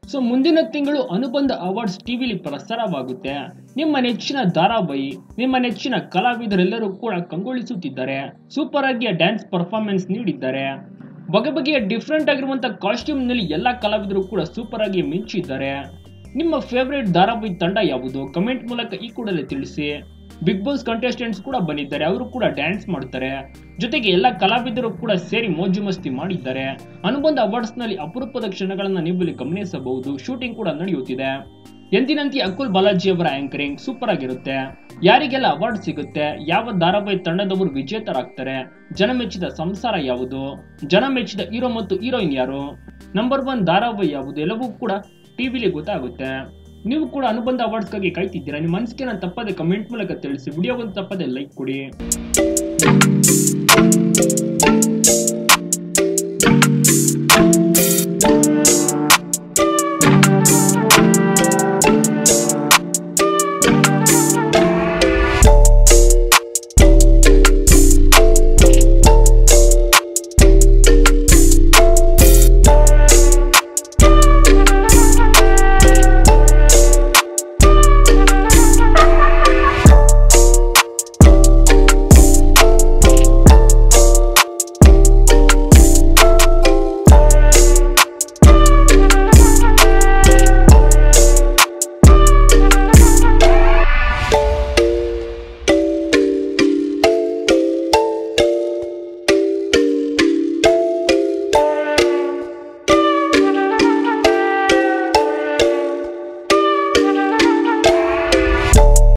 so ಮುಂದಿನ ತಿಂಗಳು ಅನುಬಂಧ ಅವಾರ್ಡ್ಸ್ ಟಿವಿಲಿ ಪ್ರಸಾರವಾಗುತ್ತೆ ನಿಮ್ಮ ನೆಚ್ಚಿನ ಧಾರಾವಾಹಿ ನಿಮ್ಮ ನೆಚ್ಚಿನ ಕಲಾವಿದರೆಲ್ಲರೂ ಕೂಡ ಕಂಗೊಳಿಸುತ್ತಿದ್ದಾರೆ ಸೂಪರ್ ಆಗಿ ಡ್ಯಾನ್ಸ್ ಪರ್ಫಾರ್ಮೆನ್ಸ್ ನೀಡಿದ್ದಾರೆ ಬಗೆ ಬಗೆಯ ಡಿಫ್ರೆಂಟ್ ಆಗಿರುವಂತಹ ಕಾಸ್ಟ್ಯೂಮ್ ನಲ್ಲಿ ಎಲ್ಲಾ ಕಲಾವಿದರು ಕೂಡ ಸೂಪರ್ ಆಗಿ ಮಿಂಚಿದ್ದಾರೆ ನಿಮ್ಮ ಫೇವರೇಟ್ ಧಾರಾವಾಹಿ ತಂಡ ಯಾವುದು ಕಮೆಂಟ್ ಮೂಲಕ ಈ ಕೂಡಲೇ ತಿಳಿಸಿ ಬಿಗ್ ಬಾಸ್ ಕಂಟೆಸ್ಟೆಂಟ್ಸ್ ಕೂಡ ಬಂದಿದ್ದಾರೆ ಅವರು ಕೂಡ ಡ್ಯಾನ್ಸ್ ಮಾಡ್ತಾರೆ ಜೊತೆಗೆ ಎಲ್ಲ ಕಲಾವಿದರು ಕೂಡ ಸೇರಿ ಮೋಜು ಮಸ್ತಿ ಮಾಡಿದ್ದಾರೆ ಅನುಬಂಧ ಅವಾರ್ಡ್ಸ್ ನಲ್ಲಿ ಅಪರೂಪದ ಕ್ಷಣಗಳನ್ನ ನೀವಲ್ಲಿ ಗಮನಿಸಬಹುದು ಶೂಟಿಂಗ್ ಕೂಡ ನಡೆಯುತ್ತಿದೆ ಎಂದಿನಂತೆ ಅಕುಲ್ ಬಾಲಾಜಿ ಅವರ ಆಂಕರಿಂಗ್ ಸೂಪರ್ ಆಗಿರುತ್ತೆ ಯಾರಿಗೆಲ್ಲ ಅವಾರ್ಡ್ ಸಿಗುತ್ತೆ ಯಾವ ಧಾರಾವಾಹಿ ತಂಡದವರು ವಿಜೇತರಾಗ್ತಾರೆ ಜನ ಮೆಚ್ಚಿದ ಸಂಸಾರ ಯಾವುದು ಜನ ಮೆಚ್ಚಿದ ಹೀರೋ ಮತ್ತು ಹೀರೋಯಿನ್ ಯಾರು ನಂಬರ್ ಒನ್ ಧಾರಾವಾಹಿ ಯಾವುದು ಎಲ್ಲವೂ ಕೂಡ ಟಿವಿಲಿ ಗೊತ್ತಾಗುತ್ತೆ ನೀವು ಕೂಡ ಅನುಬಂಧ ಅವಾರ್ಡ್ಸ್ಗಾಗಿ ಕಾಯ್ತಿದ್ದೀರಾ ನಿಮ್ಮ ಮನಸ್ಸಿಗೆ ನಾನು ತಪ್ಪದೆ ಕಮೆಂಟ್ ಮೂಲಕ ತಿಳಿಸಿ ವಿಡಿಯೋಗೊಂದು ತಪ್ಪದೆ ಲೈಕ್ ಕೊಡಿ